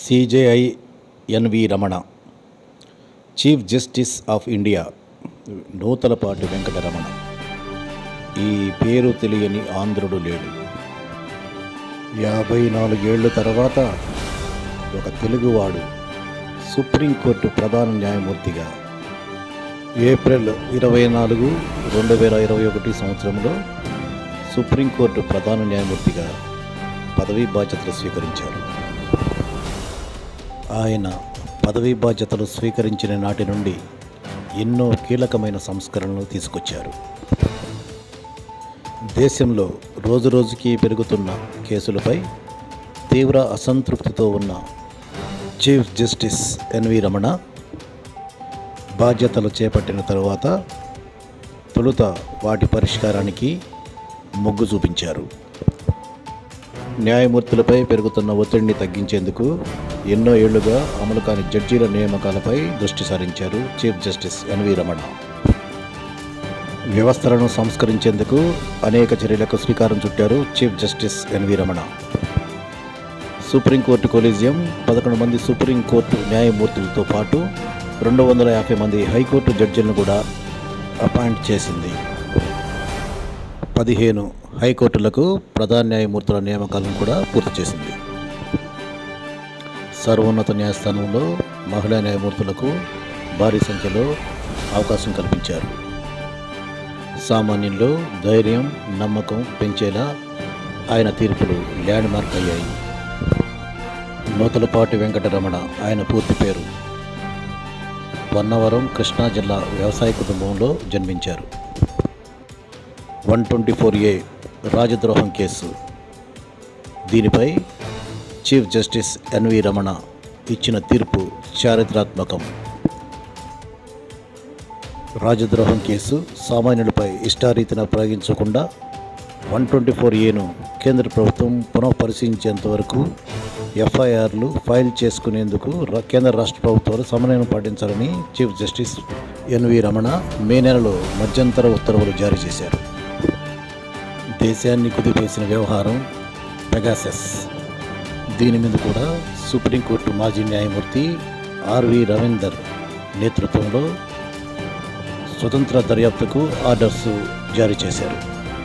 CJI N V Ramana chief justice of India Nuthalapati Venkataramana ఈ పేరు తెలియని ఆంధ్రుడు లేడు యాభై నాలుగేళ్ల తర్వాత ఒక తెలుగువాడు సుప్రీంకోర్టు ప్రధాన న్యాయమూర్తిగా ఏప్రిల్ ఇరవై నాలుగు రెండు వేల ఇరవై ఒకటి సంవత్సరంలో సుప్రీంకోర్టు ప్రధాన న్యాయమూర్తిగా పదవీ బాధ్యతలు స్వీకరించారు ఆయన పదవీ బాధ్యతలు స్వీకరించిన నాటి నుండి ఎన్నో కీలకమైన సంస్కరణలు తీసుకొచ్చారు దేశంలో రోజురోజుకి పెరుగుతున్న కేసులపై తీవ్ర అసంతృప్తితో ఉన్న చీఫ్ జస్టిస్ ఎన్వి రమణ బాధ్యతలు చేపట్టిన తరువాత తొలుత వాటి పరిష్కారానికి మొగ్గు చూపించారు న్యాయమూర్తులపై పెరుగుతున్న ఒత్తిడిని తగ్గించేందుకు ఎన్నో ఏళ్లుగా అమలు కాని జడ్జీల నియామకాలపై దృష్టి సారించారు చీఫ్ జస్టిస్ ఎన్వి రమణ వ్యవస్థలను సంస్కరించేందుకు అనేక చర్యలకు శ్రీకారం చుట్టారు chief justice N V Ramana supreme court collegium పదకొండు మంది సుప్రీంకోర్టు న్యాయమూర్తులతో పాటు రెండు వందల యాభై మంది హైకోర్టు జడ్జిలను కూడా అపాయింట్ చేసింది పదిహేను హైకోర్టులకు ప్రధాన న్యాయమూర్తుల నియామకాలను కూడా పూర్తి చేసింది సర్వోన్నత న్యాయస్థానంలో మహిళా న్యాయమూర్తులకు భారీ సంఖ్యలో అవకాశం కల్పించారు సామాన్యుల్లో ధైర్యం నమ్మకం పెంచేలా ఆయన తీర్పులు ల్యాండ్ మార్క్ అయ్యాయి నూతలపాటి వెంకటరమణ ఆయన పూర్తి పేరు వన్నవరం కృష్ణా జిల్లా వ్యవసాయ కుటుంబంలో జన్మించారు వన్ ట్వంటీ ఫోర్ ఏ రాజద్రోహం కేసు దీనిపై చీఫ్ జస్టిస్ ఎన్వి రమణ ఇచ్చిన తీర్పు చారిత్రాత్మకం రాజద్రోహం కేసు సామాన్యులపై ఇష్టారీతిన ప్రయోగించకుండా వన్ ట్వంటీ ఫోర్ ఏను కేంద్ర ప్రభుత్వం పునఃపరిశీలించేంత వరకు ఎఫ్ఐఆర్లు ఫైల్ చేసుకునేందుకు రా- కేంద్ర రాష్ట్ర ప్రభుత్వాలు సమన్వయం పాటించాలని chief justice N V Ramana May నెలలో మధ్యంతర ఉత్తర్వులు జారీ చేశారు దేశాన్ని కుదిపేసిన వ్యవహారం పెగాసెస్ దీని మీద కూడా సుప్రీంకోర్టు మాజీ న్యాయమూర్తి ఆర్వి రవీందర్ నేతృత్వంలో స్వతంత్ర దర్యాప్తుకు ఆర్డర్స్ జారీ చేశారు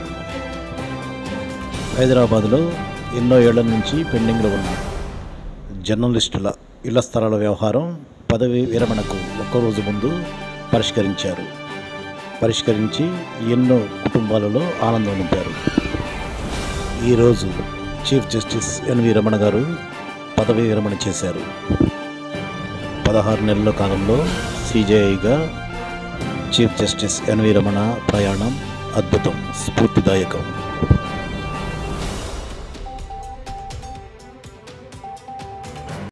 హైదరాబాద్లో ఎన్నో ఏళ్ల నుంచి పెండింగ్లో ఉన్న జర్నలిస్టుల ఇళ్ల స్థలాల వ్యవహారం పదవి విరమణకు ఒక్కరోజు ముందు పరిష్కరించారు పరిష్కరించి ఎన్నో కుటుంబాలలో ఆనందం నింపారు ఈరోజు చీఫ్ జస్టిస్ ఎన్వి రమణ గారు పదవి విరమణ చేశారు పదహారు నెలల కాలంలో సిజేఐగా చీఫ్ జస్టిస్ ఎన్వి రమణ ప్రయాణం అద్భుతం స్ఫూర్తిదాయకం